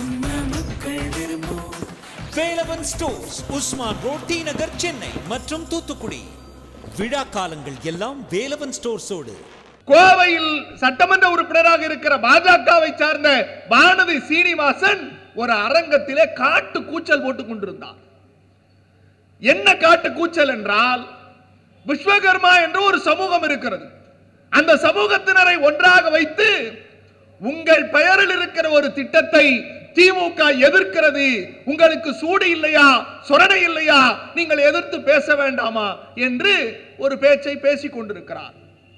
நம்ம மக்கள் விரும்பும் Velavan stores Usman road T Nagar Chennai மற்றும் தூத்துக்குடி விழா காலங்கள் எல்லாம் வேலவன் ஸ்டோர்ஸோடு கோவையில் சட்டமன்ற உறுப்பினராக இருக்கிற பாஜகவை சார்ந்த வானதி சீனிவாசன் ஒரு அரங்கத்திலே காட்டு கூச்சல் போட்டுக் கொண்டிருந்தார் என்ன காட்டு கூச்சல் என்றால் விஸ்வகர்மா என்று ஒரு சமூகம் இருக்கிறது அந்த சமூகத்தினரை ஒன்றாக வைத்து உங்கள் பெயரில் இருக்கிற ஒரு திட்டத்தை திமுக எதிர்க்கிறது உங்களுக்கு சூடு இல்லையா சொரணை இல்லையா நீங்கள் எதிர்த்து பேச வேண்டாமா என்று ஒரு பேச்சை பேசிக் கொண்டிருக்கிறார்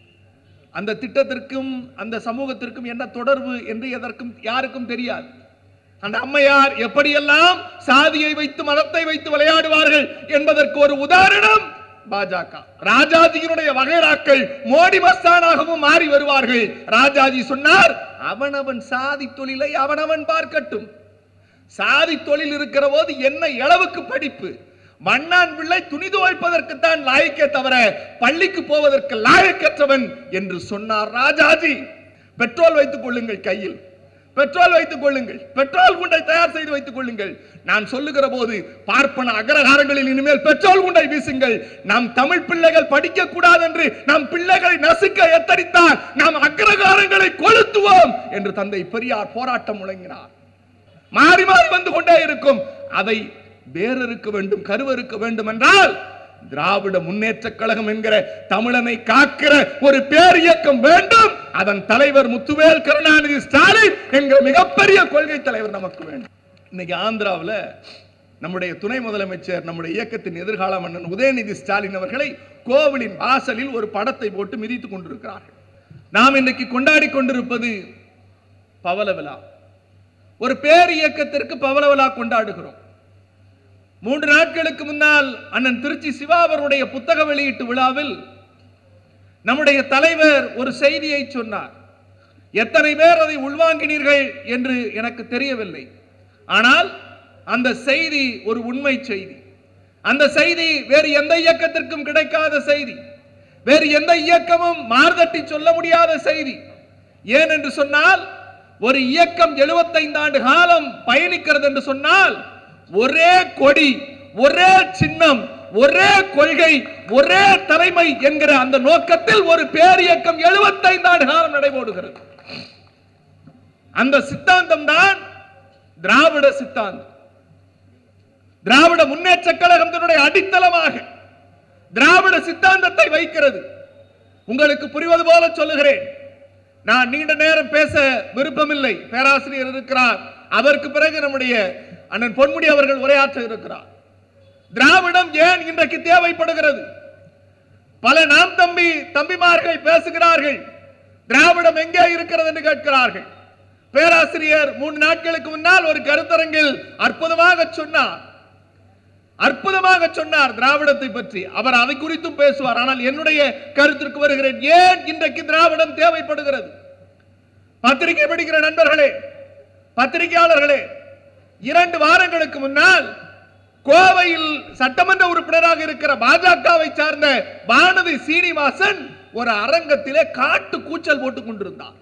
அந்த திட்டத்திற்கும் அந்த சமூகத்திற்கும் என்ன தொடர்பு என்று எதற்கும் யாருக்கும் தெரியாது அந்த அம்மையார் எப்படியெல்லாம் சாதியை வைத்து மதத்தை வைத்து விளையாடுவார்கள் என்பதற்கு ஒரு உதாரணம் பாஜக ராஜாஜியினுடைய வகைராக்கள் மோடி மஸ்தானாகவும் மாறி வருவார்கள் ராஜாஜி சொன்னார் அவனவன் சாதி தொழிலை அவனவன் பார்க்கட்டும் சாதி தொழில் இருக்கிற போது என்ன அளவுக்கு படிப்பு மண்ணான் பிள்ளை துணி துவைப்பதற்குத்தான் லாயக்கே தவிர பள்ளிக்கு போவதற்கு லாயக்கற்றவன் என்று சொன்னார் ராஜாஜி பெட்ரோல் வைத்துக் கொள்ளுங்கள் கையில் பெட்ரோல் வைத்துக் கொள்ளுங்கள் பெட்ரோல் குண்டை தயார் செய்து வைத்துக் கொள்ளுங்கள் நான் சொல்லுகிற போது பார்ப்பன அகரகாரங்களில் இனிமேல் பெட்ரோல் குண்டை வீசுங்கள் நம் தமிழ் பிள்ளைகள் படிக்க கூடாது என்று நம் பிள்ளைகளை நசுக்க எத்தரித்தால் நாம் அக்ரகாரங்களை கொளுத்துவோம் என்று தந்தை பெரியார் போராட்டம் முழங்கினார் மாறி மாறி வந்து கொண்டே இருக்கும் அதை வேறறுக்க வேண்டும் கருவறுக்க வேண்டும் என்றால் திராவிட முன்னேற்ற கழகம் என்கிற தமிழனை காக்கிற ஒரு பேர் இயக்கம் வேண்டும் அதன் தலைவர் முத்துவேல் கருணாநிதி ஸ்டாலின் என்கிற மிகப்பெரிய கொள்கை தலைவர் நமக்கு வேண்டும் இன்னைக்கு ஆந்திராவில் நம்முடைய துணை முதலமைச்சர் நம்முடைய இயக்கத்தின் எதிர்கால மன்னன் உதயநிதி ஸ்டாலின் அவர்களை கோவிலின் வாசலில் ஒரு படத்தை போட்டு மிதித்துக் கொண்டிருக்கிறார்கள் நாம் இன்னைக்கு கொண்டாடி கொண்டிருப்பது பவள விழா ஒரு பேர் இயக்கத்திற்கு பவள விழா கொண்டாடுகிறோம் மூன்று நாட்களுக்கு முன்னால் அண்ணன் திருச்சி சிவா அவருடைய புத்தக வெளியீட்டு விழாவில் நம்முடைய தலைவர் ஒரு செய்தியை சொன்னார் எத்தனை பேர் அதை உள்வாங்கினீர்கள் என்று எனக்கு தெரியவில்லை ஆனால் அந்த செய்தி ஒரு உண்மை செய்தி அந்த செய்தி வேறு எந்த இயக்கத்திற்கும் கிடைக்காத செய்தி வேறு எந்த இயக்கமும் மார்தட்டி சொல்ல முடியாத செய்தி ஏன் என்று சொன்னால் ஒரு இயக்கம் 75 ஆண்டு காலம் பயணிக்கிறது என்று சொன்னால் ஒரே கொடி ஒரே சின்னம் ஒரே கொள்கை ஒரே தலைமை என்கிற அந்த நோக்கத்தில் ஒரு பேரியக்கம் 75 ஆண்டு காலம் நடைபோடுகிறது அந்த சித்தாந்தம் தான் திராவிட சித்தாந்தம் திராவிட முன்னேற்ற கழகத்தினுடைய அடித்தளமாக திராவிட சித்தாந்தத்தை வைக்கிறது உங்களுக்கு புரிவது போல சொல்லுகிறேன் நான் நீண்ட நேரம் பேச விருப்பமில்லை பேராசிரியர் இருக்கிறார் அதற்கு பிறகு நம்முடைய அண்ணன் பொன்முடி அவர்கள் உரையாற்ற இருக்கிறார் திராவிடம் ஏன் இன்றைக்கு தேவைப்படுகிறது பல நாம் தம்பி தம்பிமார்கள் பேசுகிறார்கள் திராவிடம் எங்கே இருக்கிறது என்று கேட்கிறார்கள் பேராசிரியர் மூன்று நாட்களுக்கு முன்னால் ஒரு கருத்தரங்கில் அற்புதமாக சொன்னார் அற்புதமாக சொன்னார் திராவிடத்தை பற்றி அவர் அதை குறித்தும் பேசுவார் ஆனால் என்னுடைய கருத்திற்கு வருகிறேன் ஏன் இன்றைக்கு திராவிடம் தேவைப்படுகிறது பத்திரிகை படிக்கிற நண்பர்களே பத்திரிகையாளர்களே இரண்டு வாரங்களுக்கு முன்னால் கோவையில் சட்டமன்ற உறுப்பினராக இருக்கிற பாஜகவை சார்ந்த வானதி சீனிவாசன் ஒரு அரங்கத்திலே காட்டு கூச்சல் போட்டுக் கொண்டிருந்தார்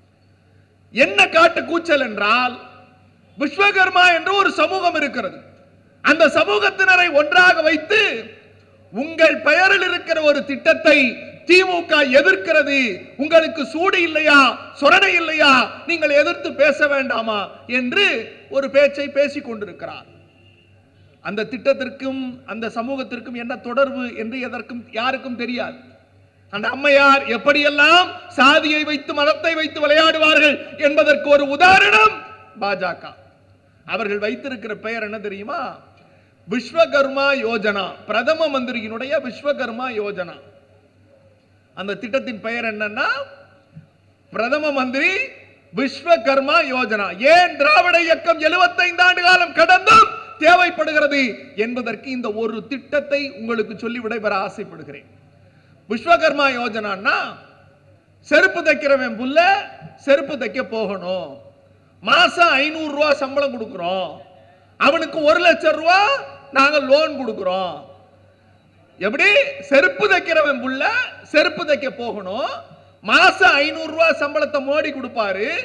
என்ன காட்டு கூச்சல் என்றால் விஸ்வகர்மா என்று ஒரு சமூகம் இருக்கிறது அந்த சமூகத்தினரை ஒன்றாக வைத்து உங்கள் பெயரில் இருக்கிற ஒரு திட்டத்தை திமுக எதிர்க்கிறது உங்களுக்கு சூடு இல்லையா சொரணை இல்லையா நீங்கள் எதிர்த்து பேச வேண்டாமா என்று ஒரு பேச்சை பேசிக் கொண்டிருக்கிறார் அந்த திட்டத்திற்கும் அந்த சமூகத்திற்கும் என்ன தொடர்பு என்று எதற்கும் யாருக்கும் தெரியாது அந்த அம்மையார் எப்படியெல்லாம் சாதியை வைத்து மதத்தை வைத்து விளையாடுவார்கள் என்பதற்கு ஒரு உதாரணம் பாஜக அவர்கள் வைத்திருக்கிற பெயர் என்ன தெரியுமா விஸ்வகர்மா யோஜனா பிரதம மந்திரியினுடைய விஸ்வகர்மா யோஜனா அந்த திட்டத்தின் பெயர் என்னன்னா பிரதம மந்திரி விஸ்வகர்மா யோஜனா ஏன் திராவிட இயக்கம் 75 ஆண்டு காலம் கடந்தும் தேவைப்படுகிறது என்பதற்கு இந்த ஒரு திட்டத்தை உங்களுக்கு சொல்லி விடைபெற ஆசைப்படுகிறேன் விஸ்வகர்மா யோஜனான்னா செருப்பு தைக்கிறவன் புள்ள செருப்பு தைக்க போகணும் மாசம் ஐநூறு ரூபா சம்பளம் கொடுக்கிறோம் அவனுக்கு ஒரு லட்சம் ரூபா நாங்க லோன் கொடுக்கிறோம் எப்படி செருப்பு தைக்கிறவன் புள்ள செருப்பு தைக்க போகணும் மாசம் ஐநூறு ரூபாய் சம்பளத்தை மோடி கொடுப்பாரு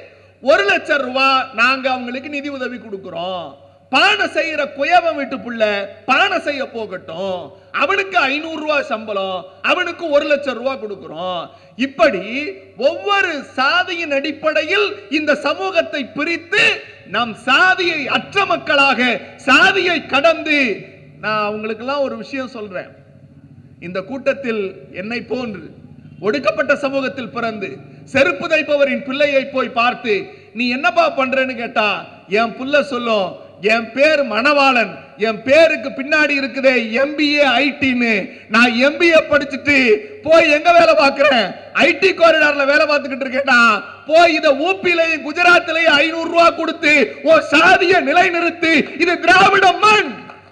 ஒரு லட்சம் ரூபாய் நாங்க அவங்களுக்கு நிதி உதவி கொடுக்கிறோம் பானை செய்யற குயவன் வீட்டு புள்ள பானை செய்ய போகட்டும் அவனுக்கு ஐநூறு ரூபாய் சம்பளம் அவனுக்கு ஒரு லட்சம் ரூபாய் கொடுக்கிறோம் இப்படி ஒவ்வொரு சாதியின் அடிப்படையில் இந்த சமூகத்தை பிரித்து நம் சாதியை அற்ற மக்களாக சாதியை கடந்து நான் உங்களுக்கெல்லாம் ஒரு விஷயம் சொல்றேன் இந்த கூட்டத்தில் என்னை போன்று ஒடுக்கப்பட்ட சமூகத்தில் பிறந்து செருப்பு தைப்பவரின் பிள்ளையை போய் பார்த்து நீ என்னப்பா பண்றேன்னு கேட்டா என் புள்ள சொல்லும் என் பேர் மணவாளன் என் பேருக்கு பின்னாடி இருக்குதே எம்பிஏ ஐடின்னு நான் எம்பிஏ படிச்சுட்டு போய் எங்க வேலை பார்க்கிறேன் ஐடி காரிடார்ல வேலை பார்த்துக்கிட்டு இருக்கேன்டா போய் இத ஊப்பிலையும் குஜராத்திலையும் ஐநூறு ரூபாய் கொடுத்து ஓ சாதிய நிலைநிறுத்தி இது திராவிட மண்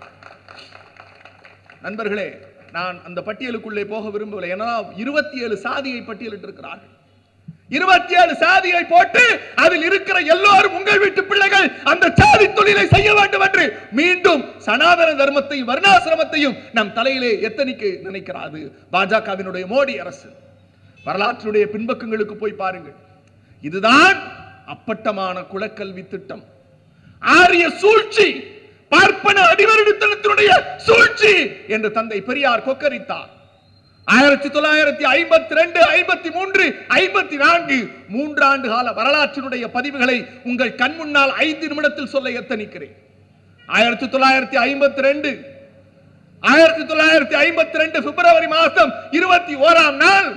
நண்பர்களே நான் அந்த பட்டியலுக்குள்ளே போக விரும்பவில்லை ஏன்னா இருபத்தி ஏழு சாதியை பட்டியலிட்டு இருக்கிறார்கள் இருபத்தி ஏழு சாதியை போட்டு அதில் இருக்கிற எல்லோரும் உங்கள் வீட்டு பிள்ளைகள் அந்த சாதி தொழிலை செய்ய வேண்டும் என்று மீண்டும் சனாதன தர்மத்தையும் வர்ணாசிரமத்தையும் நம் தலையிலே எத்தனைக்கு நினைக்கிறாது பாஜகவினுடைய மோடி அரசு வரலாற்றுடைய பின்பக்கங்களுக்கு போய் பாருங்கள் இதுதான் அப்பட்டமான குலக்கல்வி திட்டம் ஆரிய சூழ்ச்சி பார்ப்பன அடிவருடித்தனத்தினுடைய சூழ்ச்சி என்று தந்தை பெரியார் கொக்கரித்தார் ஆயிரத்தி தொள்ளாயிரத்தி ஐம்பத்தி ரெண்டு ஐம்பத்தி மூன்று ஐம்பத்தி நான்கு மூன்றாண்டு கால வரலாற்றினுடைய பதிவுகளை உங்கள் கண் முன்னால் ஐந்து நிமிடத்தில் சொல்ல எத்தனிக்கிறேன் ஆயிரத்தி தொள்ளாயிரத்தி ஐம்பத்தி ரெண்டு ஆயிரத்தி தொள்ளாயிரத்தி ஐம்பத்தி ரெண்டு பிப்ரவரி மாதம் இருபத்தி ஓராம் நாள்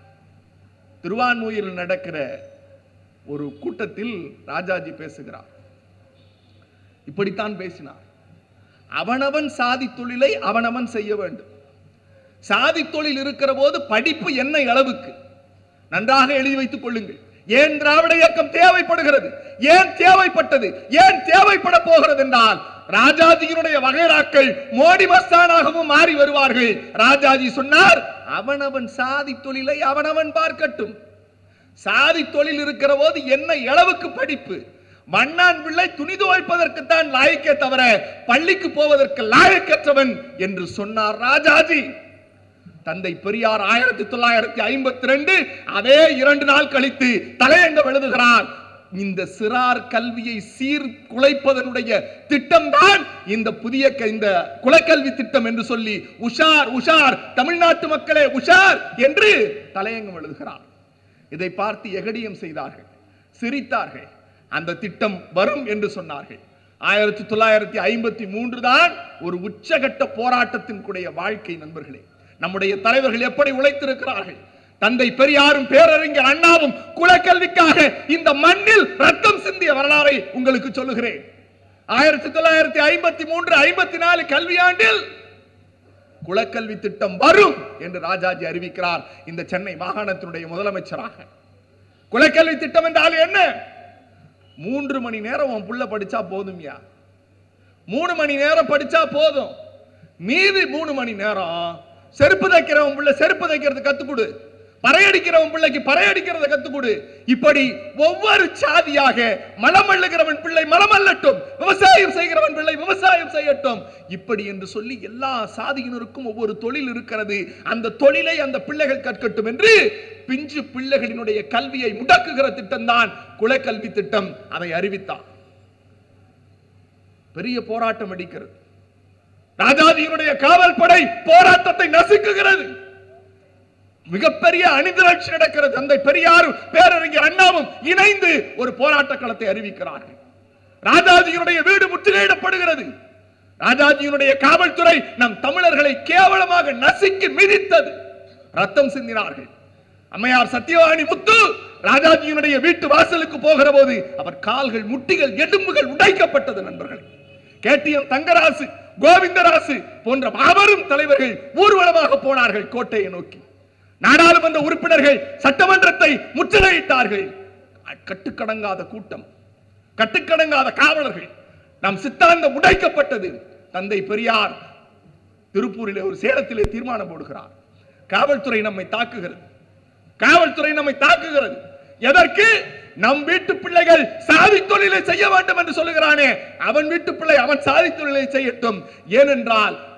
திருவான்மூரில் நடக்கிற ஒரு கூட்டத்தில் ராஜாஜி பேசுகிறார் இப்படித்தான் பேசினார் அவனவன் சாதி தொழிலை அவனவன் செய்ய வேண்டும் சாதி தொழில் இருக்கிற போது படிப்பு என்ன அளவுக்கு நன்றாக எழுதி வைத்துக் கொள்ளுங்கள் ஏன் திராவிட இயக்கம் தேவைப்படுகிறது ஏன் தேவைப்பட்டது ஏன் தேவைப்பட போகிறது என்றால் ராஜாஜியினுடைய வகைராக்கள் மோடி மஸ்தானாகவும் மாறி வருவார்கள் ராஜாஜி சொன்னார் அவனவன் சாதி தொழிலை அவனவன் பார்க்கட்டும் சாதி தொழில் இருக்கிற போது என்ன அளவுக்கு படிப்பு மண்ணான் பிள்ளை துணி துவைப்பதற்குத்தான் லாயக்கே தவிர பள்ளிக்கு போவதற்கு லாயக்கற்றவன் என்று சொன்னார் ராஜாஜி தந்தை பெரியார் ஆயிரத்தி தொள்ளாயிரத்தி ஐம்பத்தி ரெண்டு அதே இரண்டு நாள் கழித்து தலையங்கம் எழுதுகிறார் இந்த சிறார் கல்வியை சீர் குலைப்பதனுடைய திட்டம்தான் இந்த புதிய க- இந்த குலக்கல்வி திட்டம் என்று சொல்லி உஷார் உஷார் தமிழ்நாட்டு மக்களே உஷார் என்று தலையங்கம் எழுதுகிறார் இதை பார்த்து எகடியம் செய்தார்கள் சிரித்தார்கள் அந்த திட்டம் வரும் என்று சொன்னார்கள் ஆயிரத்தி தொள்ளாயிரத்தி ஐம்பத்தி மூன்று தான் ஒரு உச்சகட்ட போராட்டத்தின் கூடிய வாழ்க்கை நண்பர்களே நம்முடைய தலைவர்கள் எப்படி உழைத்திருக்கிறார்கள் தந்தை பெரியாரும் பேரறிஞர் அண்ணாவும் குலக்கல்விக்காக இந்த மண்ணில் ரத்தம் சிந்திய வரலாறை உங்களுக்கு சொல்லுகிறேன் ஆயிரத்தி தொள்ளாயிரத்தி ஐம்பத்தி மூன்று ஐம்பத்தி நாலு கல்வியாண்டில் குலக்கல்வி திட்டம் வரும் என்று ராஜாஜி அறிவிக்கிறார் இந்த சென்னை மாகாணத்தினுடைய முதலமைச்சராக குலக்கல்வி திட்டம் என்றால் என்ன மூன்று மணி நேரம் உன் புள்ள படிச்சா போதும்யா மூணு மணி நேரம் படிச்சா போதும் மீதி மூணு மணி நேரம் செருப்பு தைக்கிறவன் புள்ள செருப்பு தைக்கிறது கத்துக்கொடு பறையடிக்கிறவன் பிள்ளைக்கு பறையடிக்கிறத கத்துக்கொடு இப்படி ஒவ்வொரு சாதியாக மலம் அள்ளுகிறவன் பிள்ளை மலம் அள்ளட்டும் விவசாயம் செய்கிறவன் பிள்ளை விவசாயம் செய்யட்டும் இப்படி என்று சொல்லி எல்லா சாதியினருக்கும் ஒவ்வொரு தொழில் இருக்கிறது அந்த தொழிலை அந்த பிள்ளைகள் கற்கட்டும் என்று பிஞ்சு பிள்ளைகளினுடைய கல்வியை முடக்குகிற திட்டம் தான் குலக்கல்வி திட்டம் அதை அறிவித்தான் பெரிய போராட்டம் அடிக்கிறது ராஜாஜியினுடைய காவல் படை போராட்டத்தை நசுக்குகிறது மிகப்பெரிய அணிதிரட்சி நடக்கிறது தந்தை பெரியாரும் பேரறிஞர் அண்ணாவும் இணைந்து ஒரு போராட்ட களத்தை அறிவிக்கிறார்கள் ராஜாஜியினுடைய வீடு முற்றுகையிடப்படுகிறது ராஜாஜியினுடைய காவல்துறை நம் தமிழர்களை கேவலமாக நசுக்கி மிதித்தது ரத்தம் சிந்தினார்கள் அம்மையார் சத்யவாணி முத்து ராஜாஜியினுடைய வீட்டு வாசலுக்கு போகிற போது அவர் கால்கள் முட்டிகள் எலும்புகள் உடைக்கப்பட்டது நண்பர்களே கேட்டியம் தங்கராசு கோவிந்தராசு போன்ற மாபெரும் தலைவர்கள் ஊர்வலமாக போனார்கள் கோட்டையை நோக்கி நாடாளுமன்ற உறுப்பினர்கள் சட்டமன்றத்தை முற்றுகையிட்டார்கள் கட்டுக்கடங்காத கூட்டம் கட்டுக்கடங்காத காவலர்கள் நம் சித்தாந்தம் உடைக்கப்பட்டது தந்தை பெரியார் திருப்பூரிலே ஒரு சேலத்திலே தீர்மானம் போடுகிறார் காவல்துறை நம்மை தாக்குகிறது காவல்துறை நம்மை தாக்குகிறது எதற்கு நம் வீட்டு பிள்ளைகள் சாதி தொழிலை செய்ய வேண்டும் என்று சொல்லுகிறானே அவன் வீட்டு பிள்ளை அவன் சாதி தொழிலை செய்யட்டும் ஏனென்றால்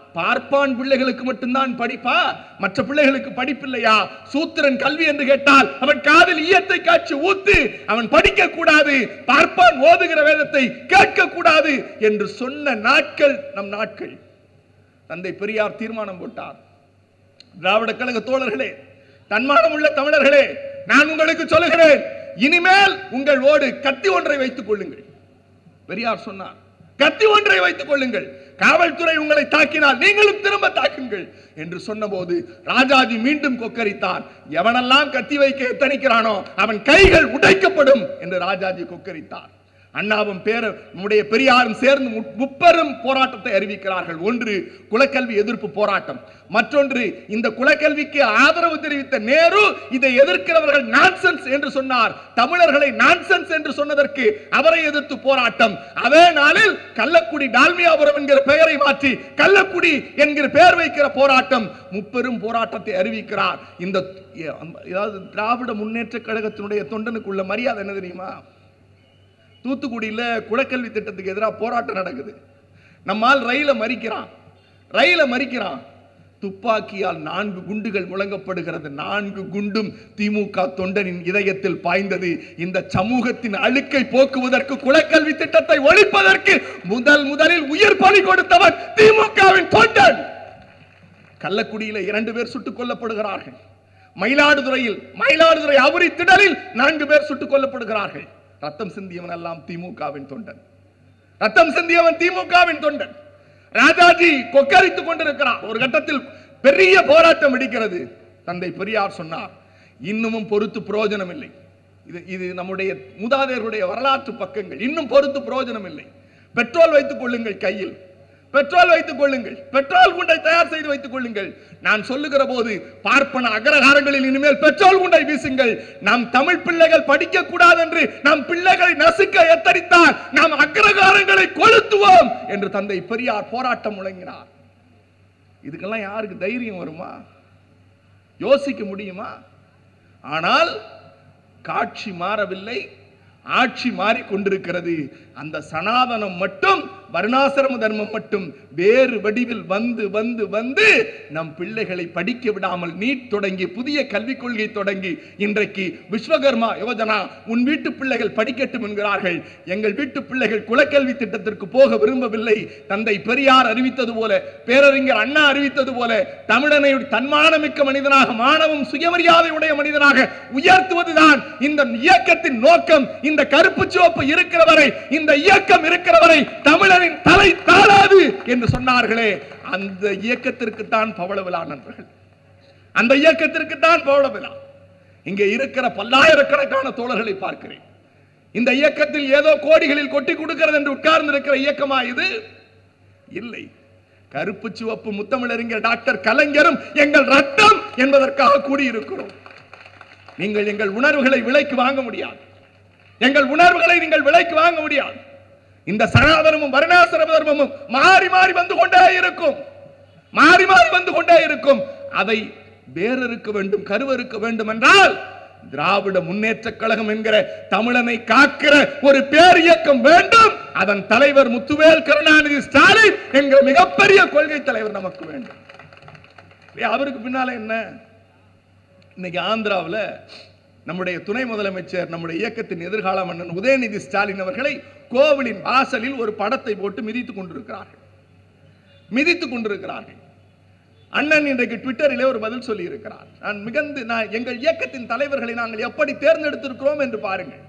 பார்ப்பான் பிள்ளைகளுக்கு மட்டும்தான் படிப்பா மற்ற பிள்ளைகளுக்கு படிப்பில்லையா சூத்திரன் கல்வி என்று கேட்டால் அவன் காதில் ஈயத்தை காட்சி ஊத்து அவன் படிக்க கூடாது பார்ப்பான் ஓதுகிற வேதத்தை கேட்க கூடாது என்று சொன்ன நாட்கள் நம் நாட்கள் தந்தை பெரியார் தீர்மானம் போட்டார் திராவிட கழக தோழர்களே தன்மானம் உள்ள தமிழர்களே நான் உங்களுக்கு சொல்லுகிறேன் இனிமேல் உங்கள் ஓடு கத்தி ஒன்றை வைத்துக் கொள்ளுங்கள் பெரியார் சொன்னார் கத்தி ஒன்றை வைத்துக் கொள்ளுங்கள் காவல்துறை உங்களை தாக்கினால் நீங்களும் திரும்ப தாக்குங்கள் என்று சொன்னபோது ராஜாஜி மீண்டும் கொக்கரித்தார் எவனெல்லாம் கத்தி வைக்க எத்தனிக்கிறானோ அவன் கைகள் உடைக்கப்படும் என்று ராஜாஜி கொக்கரித்தார் அண்ணாவும் பேர நம்முடைய பெரியாரும் சேர்ந்து மு- முப்பெரும் போராட்டத்தை அறிவிக்கிறார்கள் ஒன்று குலக்கல்வி எதிர்ப்பு போராட்டம் மற்றொன்று இந்த குலக்கல்விக்கு ஆதரவு தெரிவித்த நேரு இதை எதிர்க்கிறவர்கள் நான்சென்ஸ் என்று சொன்னார் தமிழர்களை நான்சென்ஸ் என்று சொன்னதற்கு அவரை எதிர்த்து போராட்டம் அதே நாளில் கள்ளக்குடி டால்மியாபுரம் என்கிற பெயரை மாற்றி கள்ளக்குடி என்கிற பெயர் வைக்கிற போராட்டம் முப்பெரும் போராட்டத்தை அறிவிக்கிறார் இந்த அதாவது திராவிட முன்னேற்ற கழகத்தினுடைய தொண்டனுக்குள்ள மரியாதை என்ன தெரியுமா தூத்துக்குடியில குலக்கல்வி திட்டத்துக்கு எதிராக போராட்டம் நடக்குது நம்மால் ரயில மறிக்கிறான் ரயில மறிக்கிறான் துப்பாக்கியால் நான்கு குண்டுகள் முழங்கப்படுகிறது நான்கு குண்டும் திமுக தொண்டனின் இதயத்தில் பாய்ந்தது இந்த சமூகத்தின் அழுக்கை போக்குவதற்கு குலக்கல்வி திட்டத்தை ஒழிப்பதற்கு முதல் முதலில் உயிர் பலி கொடுத்தவர் திமுகவின் தொண்டன் கள்ளக்குடியில இரண்டு பேர் சுட்டுக் கொல்லப்படுகிறார்கள் மயிலாடுதுறையில் மயிலாடுதுறை அவுரி திடலில் நான்கு பேர் சுட்டுக் கொல்லப்படுகிறார்கள் ரத்தம் சிந்தியவன் எல்லாம் திமுகவின் தொண்டன் ரத்தம் சிந்தியவன் திமுகவின் தொண்டன் ராஜாஜி கொக்கரித்துக் கொண்டிருக்கிறார் ஒரு கட்டத்தில் பெரிய போராட்டம் வெடிக்கிறது தந்தை பெரியார் சொன்னார் இன்னமும் பொறுத்து பிரயோஜனம் இல்லை இது இது நம்முடைய மூதாதையர்களுடைய வரலாற்று பக்கங்கள் இன்னும் பொறுத்து பிரயோஜனம் இல்லை பெட்ரோல் வைத்துக் கொள்ளுங்கள் கையில் பெட்ரோல் வைத்துக் கொள்ளுங்கள் பெட்ரோல் குண்டை தயார் செய்து வைத்துக் கொள்ளுங்கள் நான் சொல்லுகிற போது பார்ப்பன அகரகாரங்களில் இனிமேல் பெட்ரோல் குண்டை வீசுங்கள் நாம் தமிழ் பிள்ளைகள் படிக்க கூடாது என்று நம் பிள்ளைகளை நசுக்க எத்தரித்தால் நாம் அக்ரகாரங்களை கொளுத்துவோம் என்று தந்தை பெரியார் போராட்டம் முழங்கினார் இதுக்கெல்லாம் யாருக்கு தைரியம் வருமா யோசிக்க முடியுமா ஆனால் காட்சி மாறவில்லை ஆட்சி மாறிக்கொண்டிருக்கிறது அந்த சனாதனம் மட்டும் வர்ணாசிரம தர்மம் மட்டும் வேறு வடிவில் வந்து வந்து வந்து நம் பிள்ளைகளை படிக்க விடாமல் நீட் தொடங்கி புதிய கல்விக் கொள்கை தொடங்கி இன்றைக்கு விஸ்வகர்மா யோஜனா உன் வீட்டு பிள்ளைகள் படிக்கட்டும் என்கிறார்கள் எங்கள் வீட்டு பிள்ளைகள் குலக்கல்வி திட்டத்திற்கு போக விரும்பவில்லை தந்தை பெரியார் அறிவித்தது போல பேரறிஞர் அண்ணா அறிவித்தது போல தமிழனை தன்மானமிக்க மனிதனாக மானவும் சுயமரியாதை உடைய மனிதனாக உயர்த்துவதுதான் இந்த இயக்கத்தின் நோக்கம் இந்த கருப்பு சிவப்பு இருக்கிற வரை இந்த இயக்கம் இருக்கிற வரை தமிழரின் தலை தாழாது என்று சொன்னார்களே அந்த இயக்கத்திற்கு தான் பவள விழா நண்பர்கள் அந்த இயக்கத்திற்கு தான் பவள விழா இங்கே இருக்கிற பல்லாயிரக்கணக்கான தோழர்களை பார்க்கிறேன் இந்த இயக்கத்தில் ஏதோ கோடிகளில் கொட்டி கொடுக்கிறது என்று உட்கார்ந்து இருக்கிற இயக்கமா இது இல்லை கருப்பு சிவப்பு முத்தமிழறிஞர் டாக்டர் கலைஞரும் எங்கள் ரத்தம் என்பதற்காக கூடியிருக்கிறோம் நீங்கள் எங்கள் உணர்வுகளை விலைக்கு வாங்க முடியாது எங்கள் உணர்வுகளை நீங்கள் விலைக்கு வாங்க முடியாது இந்த சனாதனமும் வருணாசிரம தர்மமும் மாறி மாறி வந்து கொண்டே இருக்கும் மாறி மாறி வந்து கொண்டே இருக்கும் அதை வேறறுக்க வேண்டும் கருவறுக்க வேண்டும் என்றால் திராவிட முன்னேற்ற கழகம் என்கிற தமிழனை காக்கிற ஒரு பேர் இயக்கம் வேண்டும் அதன் தலைவர் முத்துவேல் கருணாநிதி ஸ்டாலின் என்கிற மிகப்பெரிய கொள்கை தலைவர் நமக்கு வேண்டும் ஏய், அவருக்கு பின்னால என்ன இன்னைக்கு ஆந்திராவில் நம்முடைய துணை முதலமைச்சர் நம்முடைய இயக்கத்தின் எதிர்கால மன்னன் உதயநிதி ஸ்டாலின் அவர்களை கோவிலின் வாசலில் ஒரு படத்தை போட்டு மிதித்துக் கொண்டிருக்கிறார்கள் மிதித்துக் கொண்டிருக்கிறார்கள் அண்ணன் இன்றைக்கு ட்விட்டரிலே ஒரு பதில் சொல்லி இருக்கிறார் நான் மிகுந்து நான் எங்கள் இயக்கத்தின் தலைவர்களை நாங்கள் எப்படி தேர்ந்தெடுத்திருக்கிறோம் என்று பாருங்கள்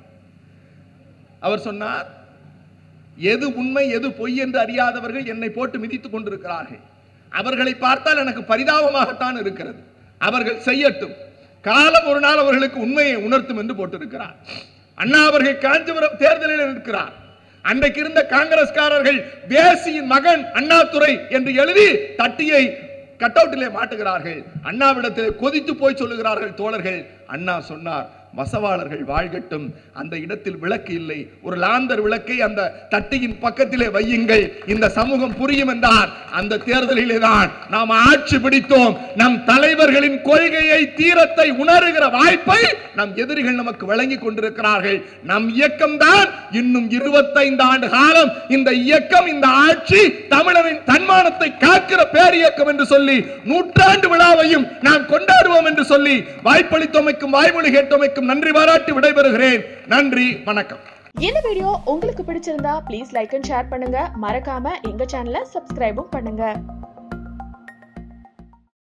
அவர் சொன்னார் எது உண்மை எது பொய் என்று அறியாதவர்கள் என்னை போட்டு மிதித்துக் கொண்டிருக்கிறார்கள் அவர்களை பார்த்தால் எனக்கு பரிதாபமாகத்தான் இருக்கிறது அவர்கள் செய்யட்டும் காலம் ஒரு நாள் அவர்களுக்கு உண்மையை உணர்த்தும் என்று போட்டிருக்கிறார் அண்ணா அவர்கள் காஞ்சிபுரம் தேர்தலில் இருக்கிறார் அன்றைக்கு இருந்த காங்கிரஸ்காரர்கள் வேசியின் மகன் அண்ணாதுரை என்று எழுதி தட்டியை கட்டவுட்டிலே மாட்டுகிறார்கள் அண்ணாவிடத்தில் கொதித்து போய் சொல்லுகிறார்கள் தோழர்கள் அண்ணா சொன்னார் வசவாளர்கள் வாழ்கட்டும் அந்த இடத்தில் விளக்கு இல்லை ஒரு லாந்தர் விளக்கை அந்த தட்டியின் பக்கத்திலே வையுங்கள் இந்த சமூகம் புரியும் என்றார் அந்த தேர்தலிலே தான் நாம் ஆட்சி பிடித்தோம் நம் தலைவர்களின் கொள்கையை தீரத்தை உணருகிற வாய்ப்பை நம் எதிரிகள் நமக்கு வழங்கி கொண்டிருக்கிறார்கள் நம் இயக்கம்தான் இன்னும் இருபத்தைந்து ஆண்டு காலம் இந்த இயக்கம் இந்த ஆட்சி தமிழரின் தன்மானத்தை காக்கிற பேரியக்கம் என்று சொல்லி நூற்றாண்டு விழாவையும் நாம் கொண்டாடுவோம் என்று சொல்லி வாய்ப்பளித்தமைக்கும் வாய்மொழி கேட்டமைக்கும் நன்றி பாராட்டி விடைபெறுகிறேன் நன்றி வணக்கம் இந்த வீடியோ உங்களுக்கு பிடிச்சிருந்தா ப்ளீஸ் லைக் அண்ட் ஷேர் பண்ணுங்க மறக்காம எங்க சேனலை சப்ஸ்கிரைபும் பண்ணுங்க